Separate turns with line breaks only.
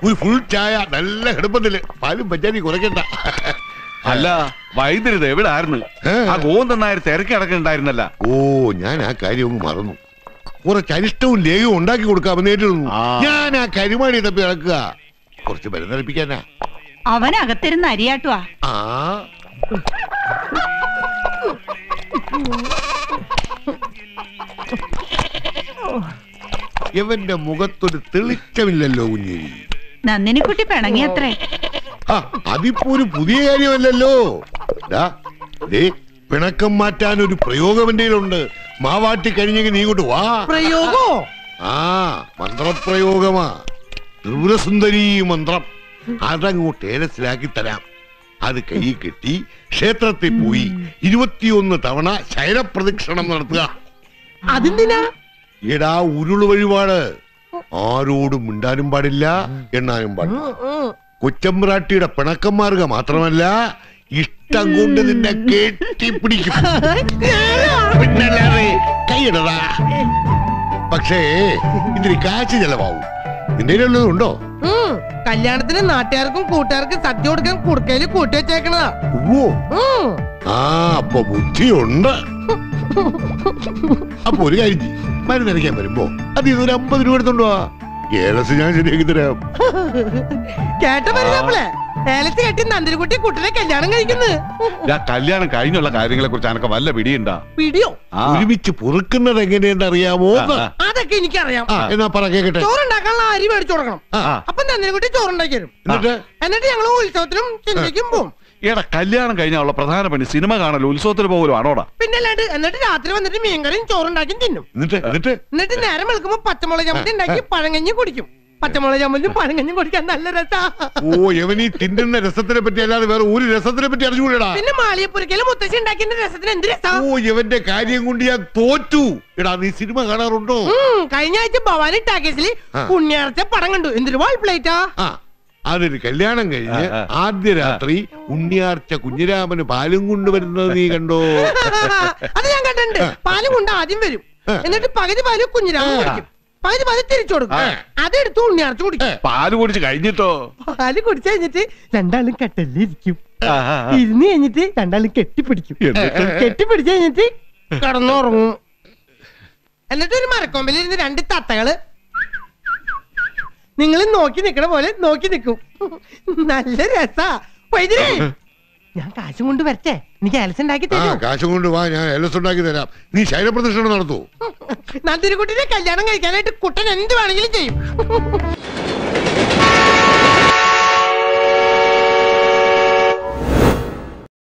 ഒരു ഫുൾ ചായ നല്ല കിടപ്പത്തില് പാലും പഞ്ചാരി കുറയ്ക്കണ്ട
അല്ല വൈദ്യുതി എവിടെ ആയിരുന്നു
ഏ.
ആ ഗോവിന്ദൻ നായർ തിരക്കി കിടക്കണ്ടായിരുന്നല്ല
ഓ ഞാൻ ആ കാര്യം അങ്ങ് മറന്നു കുറച്ച് അരിഷ്ടവും ലേഹവും ഉണ്ടാക്കി കൊടുക്കാമെന്ന് ഏറ്റിരുന്നു
ആ.
ഞാൻ ആ കരിമാടി തപ്പി ഇറക്കുക കുറച്ച് മരുന്നടിപ്പിക്കാനാ
അവനകത്തിരുന്ന് അരിയാട്ടുവാ
ആ ഇവന്റെ മുഖത്തൊരു തെളിച്ചമില്ലല്ലോ കുഞ്ഞേരി
നന്ദിനിക്കുട്ടി പിണങ്ങിയത്രേ
ആ, അതിപ്പോ ഒരു പുതിയ കാര്യമല്ലല്ലോ ദാ, ദേ, പിണക്കം മാറ്റാൻ ഒരു പ്രയോഗം എന്റെ കയ്യിലുണ്ട് മാവാട്ടി കഴിഞ്ഞെങ്കിൽ നീ ഇങ്ങോട്ട് വാ
പ്രയോഗോ
ആ മന്ത്രപ്രയോഗമാ ത്രിപുരസുന്ദരീ മന്ത്രം അതങ്ങോട്ട് ഏലസിലാക്കി തരാം അത് കൈ കെട്ടി ക്ഷേത്രത്തിൽ പോയി ഇരുപത്തിയൊന്ന് തവണ ശയനപ്രദക്ഷിണം നടത്തുക
അതെന്തിനാ
എടാ ഉരുള് വഴിപാട് ആരോടും മിണ്ടാനും പാടില്ല എണ്ണാനും പാടില്ല കൊച്ചമ്പ്രാട്ടിയുടെ പിണക്കന്മാർഗ മാത്രമല്ല ഇഷ്ടം കൊണ്ട് നിന്നെ കെട്ടിപ്പിടിക്കും പിന്നല്ലാതെ കൈയിടടാ പക്ഷേ ഇതിന് കാശ് ചെലവാവും നിന്റെ കയ്യിലുള്ളത് ഉണ്ടോ
ഉം. കല്യാണത്തിന് നാട്ടുകാർക്കും കൂട്ടുകാർക്കും സദ്യ കൊടുക്കാൻ കുടുക്കയില് കൂട്ടി വെച്ചേക്കണതാ
ഓ
ഉം.
ആ അപ്പൊ ബുദ്ധിയുണ്ട് അപ്പൊ ഒരു കാര്യം ചെയ്യ്. മരുന്നരയ്ക്കാൻ വരുമ്പോ അത് ഇതൊരു അമ്പത് രൂപ എടുത്തോണ്ടോ ഏലസ് ഞാൻ ശരിയാക്കി തരാം
കേട്ട വരുന്നപ്പോളെ ഏലത്ത് കെട്ടി നന്ദിനിക്കുട്ടി കുട്ടിനെ കല്യാണം കഴിക്കുന്നു
ഞാൻ കല്യാണം കഴിഞ്ഞുള്ള കാര്യങ്ങളെ കുറിച്ച് അനക്ക് വല്ല പിടിയുണ്ടാ
പിടിയോ
ആ.
ഒരുമിച്ച് പൊറുക്കുന്നത് എങ്ങനെയെന്ന് അറിയാമോ എന്ന്?
ആ,
അതൊക്കെ എനിക്കറിയാം
ആ എന്നാ പറ കേക്കട്ടെ
ചോറുണ്ടാക്കാനുള്ള അരി മേടിച്ചു കൊടുക്കണം
ആ,
ആ.
അപ്പൊ നന്ദിനിക്കുട്ടി ചോറുണ്ടാക്കി തരും
എന്നിട്ട്
എന്നിട്ട് ഞങ്ങൾ ഉത്സവത്തിനും ചിന്തയ്ക്കും പോവും
എടാ കല്യാണം കഴിഞ്ഞുള്ള പ്രധാന പണി സിനിമ കാണലോ ഉത്സവത്തിന് പോകലും ആണോടാ
പിന്നെ അല്ലാണ്ട് എന്നിട്ട് രാത്രി വന്നിട്ട് മീൻകറിയും ചോറുണ്ടാക്കി തിന്നും
എന്നിട്ട് എന്നിട്ട്
എന്നിട്ട് നേരം വെളുക്കുമ്പോ പച്ചമുളക് ചമ്മന്തി ഉണ്ടാക്കി പഴങ്കഞ്ഞി കുടിക്കും പച്ചമുളക് ചമ്മന്തിയും പഴങ്കഞ്ഞും കുടിക്കാൻ നല്ല രസാ
ഓ യവൻ ഈ തിന്നുന്ന രസത്തിനെ പറ്റി അല്ലാതെ വേറെ ഒരു രസത്തിനെ പറ്റി അറിഞ്ഞുകൂടാ
പിന്നെ മാളിയപ്പുരക്കല് മുത്തശ്ശി ഉണ്ടാക്കിയ രസത്തിന് എന്ത് രസാ
ഓ യവന്റെ കാര്യം കൊണ്ട് ഞാൻ തോറ്റു എടാ നീ സിനിമ കാണാറുണ്ടോ
ഉം, കഴിഞ്ഞ ആഴ്ച ഭവാനി ടാക്കേസിൽ
ആ.
പുണ്യാർച്ച പടം കണ്ടു എന്തൊരു വാൾ പ്ലേറ്റാ
ആ അതൊരു കല്യാണം കഴിഞ്ഞ്
ആ, ആ.
ആദ്യ രാത്രി ഉണ്ണിയാർച്ച കുഞ്ഞിരാമന് പാലും കൊണ്ടുവരുന്നത് നീ കണ്ടോ
അത് ഞാൻ കണ്ടിട്ടുണ്ട് പാല് കൊണ്ട് ആദ്യം വരും എന്നിട്ട് പകുതി പാല് കുഞ്ഞിരാമ കുടിക്കും പകുതി പാല് തിരിച്ചു കൊടുക്കും അതെടുത്ത് ഉണ്ണിയാർച്ച കുടിക്കും
പാല് കുടിച്ച് കഴിഞ്ഞിട്ടോ
പാല് കുടിച്ചു കഴിഞ്ഞിട്ട് രണ്ടാളും കെട്ടല്ലിരിക്കും
ആ, ആ, ആ.
ഇരുന്ന് കഴിഞ്ഞിട്ട് രണ്ടാളും കെട്ടിപ്പിടിക്കും
എന്നിട്ട്?
കെട്ടിപ്പിടിച്ചു കഴിഞ്ഞിട്ട് കടന്നുറങ്ങും എന്നിട്ട് ഒരു മരക്കൊമ്പിൽ ഇരുന്ന് രണ്ട് തത്തകള് നിങ്ങൾ നോക്കി നിക്കണ പോലെ നോക്കി നിക്കും നല്ല രസാ വൈദ്യുതി ഞാൻ കാശും കൊണ്ട് വരട്ടെ എനിക്ക് ആലസ് ഉണ്ടാക്കി
ആ
തരൂ
കാശും കൊണ്ട് വാ ഞാൻ എലസ് ഉണ്ടാക്കി തരാം നീ ശൈലപ്രദക്ഷിണം നടത്തൂ
നന്ദിനിക്കുട്ടിനെ കല്യാണം കഴിക്കാനായിട്ട് കുട്ടൻ എന്ത് വേണമെങ്കിലും ചെയ്യും